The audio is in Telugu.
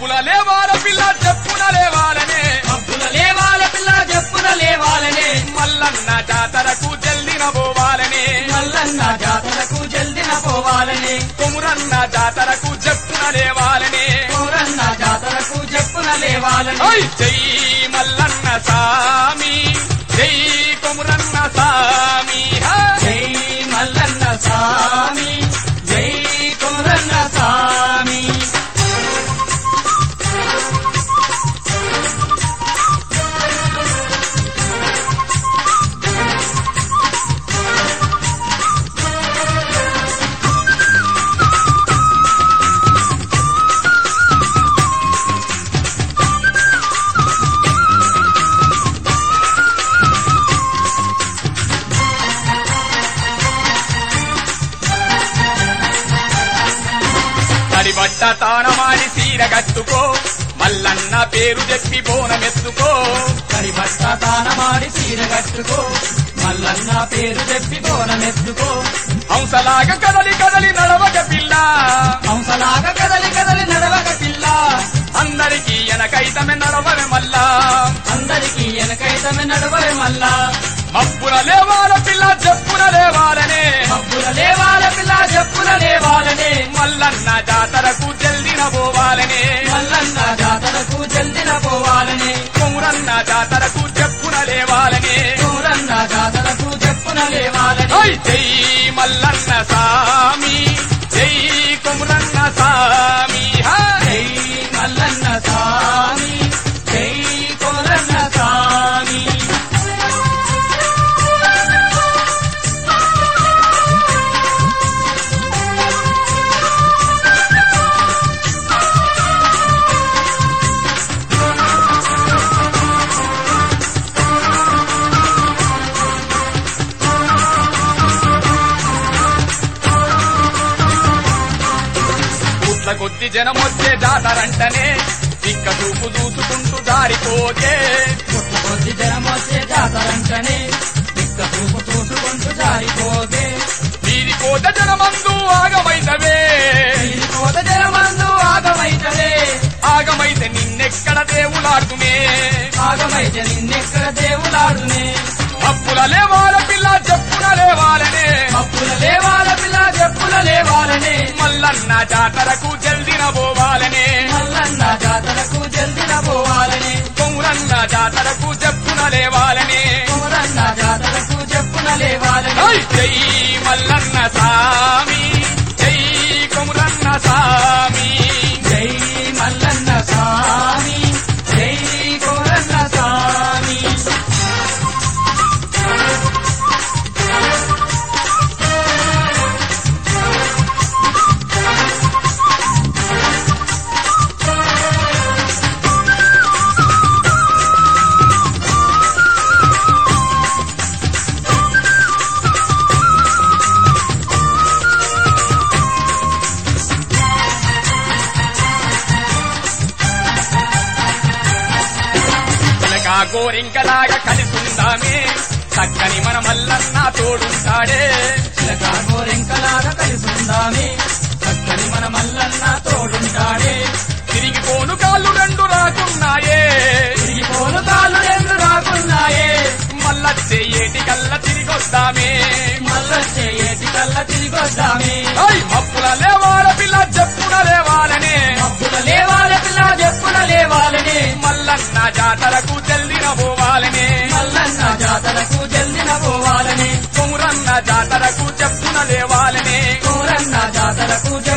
మబ్బుల లేవాల పిల్ల చెప్పున లేవాలనే మబ్బుల లేవాల పిల్ల చెప్పున లేవాలనే మల్లన్న జాతరకు జల్దిన పోవాలనే మల్లన్న జాతరకు జల్దిన పోవాలనే కొమురన్న జాతరకు చెప్పున లేవాలనే కోరన్న జాతరకు చెప్పున లేవాలనే ఓయ్ జై మల్లన్న సామి జై కొమురన్న సామి హా! జై మల్లన్న స్వామి జై కోరన్న స్వామి తడిబట్ట తానమాడి సీర కట్టుకో మల్లన్న పేరు చెప్పి బోనమెత్తుకో కరిబట్ట తానమాడి చీర కట్టుకో మల్లన్న పేరు చెప్పి బోనమెత్తుకో హంసలాగా కదలి కదలి నడవక పిల్ల హంసలాగా కదలి కదలి నడవక పిల్ల అందరికీ ఎనకైతమే నడవమే మల్లా అందరికీ వెనకైతమే నడవరే మల్లా మబ్బుల లేవాల పిల్ల చెప్పున లేవాలనే మబ్బుల లేవాల పిల్ల చెప్పున లేవాలనే మల్లన్న జాతరకు జల్దిన పోవాలనే మల్లన్న జాతరకు జల్దిన పోవాలనే కొమురన్న జాతరకు చెప్పున లేవాలనే కోరన్న జాతరకు చెప్పున లేవాలనే ఓయ్ జై మల్లన్న సామి జై కొమురన్న సామి హా! జై మల్లన్న స్వామి జై కోరన్న స్వామి పుట్ల కొద్ది జనం వచ్చే జాతరంటనే ఇక్క చూపు చూసుకుంటూ దారిపోతే పుట్ల కొద్ది జనం వచ్చే జాతరంటనే ఇక్క చూపు చూసుకుంటూ జారిపోతే వీరి కోట జనమందు ఆగమైతవే ఇది కోత జనమందు ఆగమైతలే ఆగమైతే నిన్నెక్కడ దేవులాడుతునే ఆగమైతే నిన్నెక్కడ దేవులాడునే అప్పుల లేవాల పిల్ల చెప్పున లేవాలనే అప్పుల లేవాల పిల్ల చెప్పుల లేవాలనే మల్లన్న జాతరకు జల్దిన పోవాలనే మల్లన్న జాతరకు జల్దిన పోవాలనే కొమురన్న జాతరకు చెప్పున లేవాలనే కోరన్న జాతరకు చెప్పున లేవాలనే ఓయ్ జై మల్లన్న సామి జై కొమురన్న సామి జై మల్లన్న స్వామి జై కోరన్న స్వామి చిలకా గోరింకలాగా కలిసుందామే చక్కని మన మల్లన్న తోడుంటాడే చిలక గోరెంకలాగా కలిసుందామే చక్కని మన మల్లన్న తోడుంటాడే తిరిగిపోను కాళ్ళు రెండు రాకున్నాయే తిరిగిపోను కాళ్ళు రెండు రాకున్నాయే మల్లచ్చే ఏటి కల్ల తిరిగొద్దామే మల్లొచ్చే ఏటి కల్ల తిరిగొద్దామే ఓయ్ మప్పుల లేవాల పిల్ల చెప్పున లేవాలనే మబ్బుల లేవాల పిల్ల చెప్పున లేవాలనే మల్లన్న జాతరకు జల్దిన పోవాలనే మల్లన్న జాతరకు జల్దిన పోవాలనే కొమురన్న జాతరకు చెప్పున లేవాలనే కోరన్న జాతరకు